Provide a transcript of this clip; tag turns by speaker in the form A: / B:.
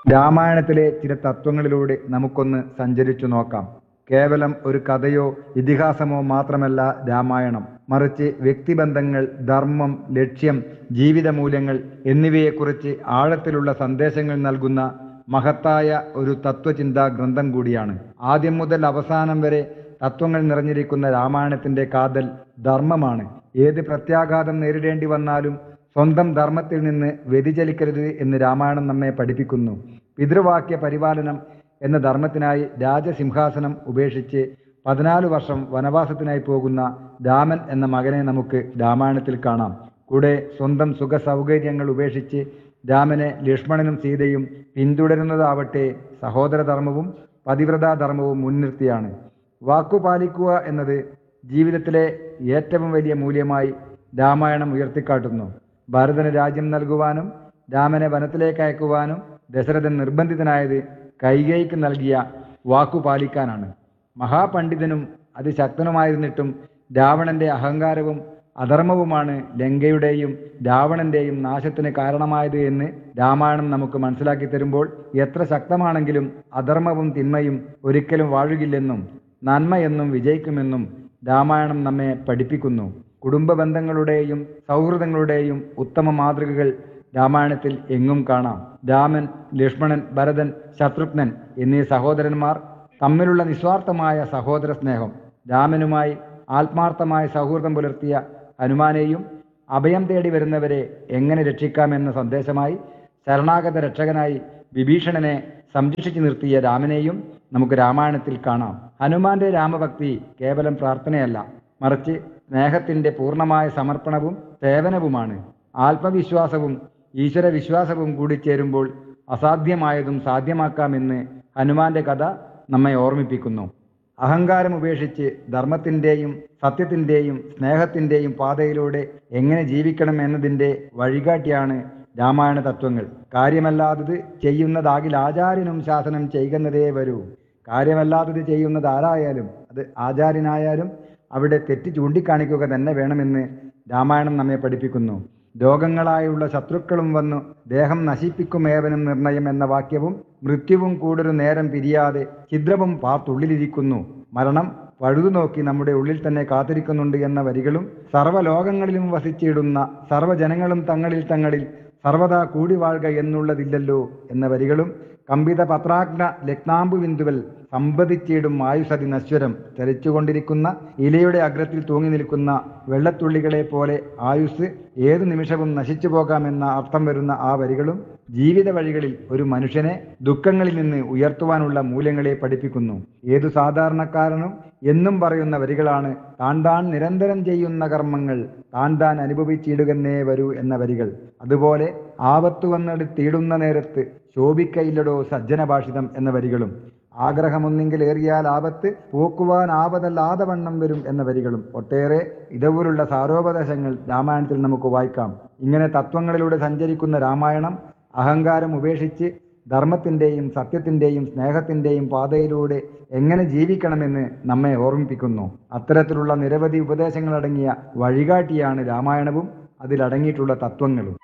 A: രാമായണത്തിലെ ചില തത്വങ്ങളിലൂടെ നമുക്കൊന്ന് സഞ്ചരിച്ചു നോക്കാം കേവലം ഒരു കഥയോ ഇതിഹാസമോ മാത്രമല്ല രാമായണം മറിച്ച് വ്യക്തിബന്ധങ്ങൾ ധർമ്മം ലക്ഷ്യം ജീവിത മൂല്യങ്ങൾ എന്നിവയെക്കുറിച്ച് ആഴത്തിലുള്ള സന്ദേശങ്ങൾ നൽകുന്ന മഹത്തായ ഒരു തത്വചിന്താ ഗ്രന്ഥം കൂടിയാണ് ആദ്യം മുതൽ അവസാനം വരെ തത്വങ്ങൾ നിറഞ്ഞിരിക്കുന്ന രാമായണത്തിന്റെ കാതൽ ധർമ്മമാണ് ഏത് പ്രത്യാഘാതം നേരിടേണ്ടി വന്നാലും സ്വന്തം ധർമ്മത്തിൽ നിന്ന് വ്യതിചലിക്കരുത് എന്ന് രാമായണം നമ്മെ പഠിപ്പിക്കുന്നു പിതൃവാക്യ പരിപാലനം എന്ന ധർമ്മത്തിനായി രാജസിംഹാസനം ഉപേക്ഷിച്ച് പതിനാല് വർഷം വനവാസത്തിനായി പോകുന്ന രാമൻ എന്ന മകനെ നമുക്ക് രാമായണത്തിൽ കാണാം കൂടെ സ്വന്തം സുഖ സൗകര്യങ്ങൾ ഉപേക്ഷിച്ച് രാമനെ ലക്ഷ്മണനും സീതയും പിന്തുടരുന്നതാവട്ടെ സഹോദരധർമ്മവും പതിവ്രതാധർമ്മവും മുൻനിർത്തിയാണ് വാക്കു പാലിക്കുക എന്നത് ജീവിതത്തിലെ ഏറ്റവും വലിയ മൂല്യമായി രാമായണം ഉയർത്തിക്കാട്ടുന്നു ഭരതന് രാജ്യം നൽകുവാനും രാമനെ വനത്തിലേക്ക് അയക്കുവാനും ദശരഥൻ നിർബന്ധിതനായത് കൈകൈക്ക് നൽകിയ വാക്കു പാലിക്കാനാണ് മഹാപണ്ഡിതനും അതിശക്തനുമായിരുന്നിട്ടും രാവണന്റെ അഹങ്കാരവും അധർമ്മവുമാണ് ലങ്കയുടെയും രാവണന്റെയും നാശത്തിന് കാരണമായത് എന്ന് രാമായണം നമുക്ക് മനസ്സിലാക്കി തരുമ്പോൾ എത്ര ശക്തമാണെങ്കിലും അധർമ്മവും തിന്മയും ഒരിക്കലും വാഴുകില്ലെന്നും നന്മയെന്നും വിജയിക്കുമെന്നും രാമായണം നമ്മെ പഠിപ്പിക്കുന്നു കുടുംബ ബന്ധങ്ങളുടെയും സൗഹൃദങ്ങളുടെയും ഉത്തമ മാതൃകകൾ രാമായണത്തിൽ എങ്ങും കാണാം രാമൻ ലക്ഷ്മണൻ ഭരതൻ ശത്രുഘ്നൻ എന്നീ സഹോദരന്മാർ തമ്മിലുള്ള നിസ്വാർത്ഥമായ സഹോദര സ്നേഹം രാമനുമായി ആത്മാർത്ഥമായ സൗഹൃദം പുലർത്തിയ ഹനുമാനെയും അഭയം തേടി വരുന്നവരെ എങ്ങനെ രക്ഷിക്കാമെന്ന സന്ദേശമായി ശരണാഗത രക്ഷകനായി വിഭീഷണനെ സംരക്ഷിച്ചു നിർത്തിയ രാമനെയും നമുക്ക് രാമായണത്തിൽ കാണാം ഹനുമാന്റെ രാമഭക്തി കേവലം പ്രാർത്ഥനയല്ല മറിച്ച് സ്നേഹത്തിന്റെ പൂർണ്ണമായ സമർപ്പണവും സേവനവുമാണ് ആത്മവിശ്വാസവും ഈശ്വര വിശ്വാസവും കൂടി ചേരുമ്പോൾ അസാധ്യമായതും സാധ്യമാക്കാമെന്ന് ഹനുമാന്റെ കഥ നമ്മെ ഓർമ്മിപ്പിക്കുന്നു അഹങ്കാരം ഉപേക്ഷിച്ച് ധർമ്മത്തിൻ്റെയും സത്യത്തിൻ്റെയും സ്നേഹത്തിൻ്റെയും പാതയിലൂടെ എങ്ങനെ ജീവിക്കണം എന്നതിൻ്റെ വഴികാട്ടിയാണ് രാമായണ തത്വങ്ങൾ കാര്യമല്ലാത്തത് ചെയ്യുന്നതാകിൽ ആചാര്യനും ശാസനം ചെയ്യുന്നതേ വരൂ കാര്യമല്ലാത്തത് ചെയ്യുന്നത് ആരായാലും അത് ആചാര്യനായാലും അവിടെ തെറ്റ് ചൂണ്ടിക്കാണിക്കുക തന്നെ വേണമെന്ന് രാമായണം നമ്മെ പഠിപ്പിക്കുന്നു രോഗങ്ങളായുള്ള ശത്രുക്കളും വന്നു ദേഹം നശിപ്പിക്കുമേവനും നിർണയം എന്ന വാക്യവും മൃത്യുവും കൂടൊരു നേരം പിരിയാതെ ഛിദ്രവും പാർത്തുള്ളിലിരിക്കുന്നു മരണം പഴുതു നോക്കി നമ്മുടെ ഉള്ളിൽ തന്നെ കാത്തിരിക്കുന്നുണ്ട് എന്ന വരികളും സർവ്വലോകങ്ങളിലും വസിച്ചിടുന്ന സർവ്വജനങ്ങളും തങ്ങളിൽ തങ്ങളിൽ സർവദാ കൂടി വാഴുക എന്നുള്ളതില്ലല്ലോ എന്ന വരികളും കമ്പിത പത്രാഗ്ന ലഗ്നാമ്പു ബിന്ദുവൽ സമ്പതിച്ചിടും ആയുസതി നശ്വരം ചലിച്ചുകൊണ്ടിരിക്കുന്ന ഇലയുടെ അഗ്രത്തിൽ തൂങ്ങി നിൽക്കുന്ന വെള്ളത്തുള്ളികളെ പോലെ ആയുസ് ഏതു നിമിഷവും നശിച്ചു പോകാമെന്ന അർത്ഥം വരുന്ന ആ വരികളും ജീവിത വഴികളിൽ ഒരു മനുഷ്യനെ ദുഃഖങ്ങളിൽ നിന്ന് ഉയർത്തുവാനുള്ള മൂല്യങ്ങളെ പഠിപ്പിക്കുന്നു ഏതു സാധാരണക്കാരനും എന്നും പറയുന്ന വരികളാണ് താൻ താൻ നിരന്തരം ചെയ്യുന്ന കർമ്മങ്ങൾ താൻ താൻ അനുഭവിച്ചിടുകന്നേ വരൂ എന്ന വരികൾ അതുപോലെ ആപത്തു വന്നെടുത്തിടുന്ന നേരത്ത് ശോഭിക്കയില്ലടോ സജ്ജന ഭാഷിതം എന്ന വരികളും ആഗ്രഹമൊന്നെങ്കിൽ ഏറിയാൽ ആപത്ത് പോക്കുവാൻ ആപതല്ലാതെ വണ്ണം വരും എന്ന വരികളും ഒട്ടേറെ ഇതുപോലുള്ള സാരോപദേശങ്ങൾ രാമായണത്തിൽ നമുക്ക് വായിക്കാം ഇങ്ങനെ തത്വങ്ങളിലൂടെ സഞ്ചരിക്കുന്ന രാമായണം അഹങ്കാരം ഉപേക്ഷിച്ച് ധർമ്മത്തിൻ്റെയും സത്യത്തിൻ്റെയും സ്നേഹത്തിൻ്റെയും പാതയിലൂടെ എങ്ങനെ ജീവിക്കണമെന്ന് നമ്മെ ഓർമ്മിപ്പിക്കുന്നു അത്തരത്തിലുള്ള നിരവധി ഉപദേശങ്ങളടങ്ങിയ വഴികാട്ടിയാണ് രാമായണവും അതിലടങ്ങിയിട്ടുള്ള തത്വങ്ങളും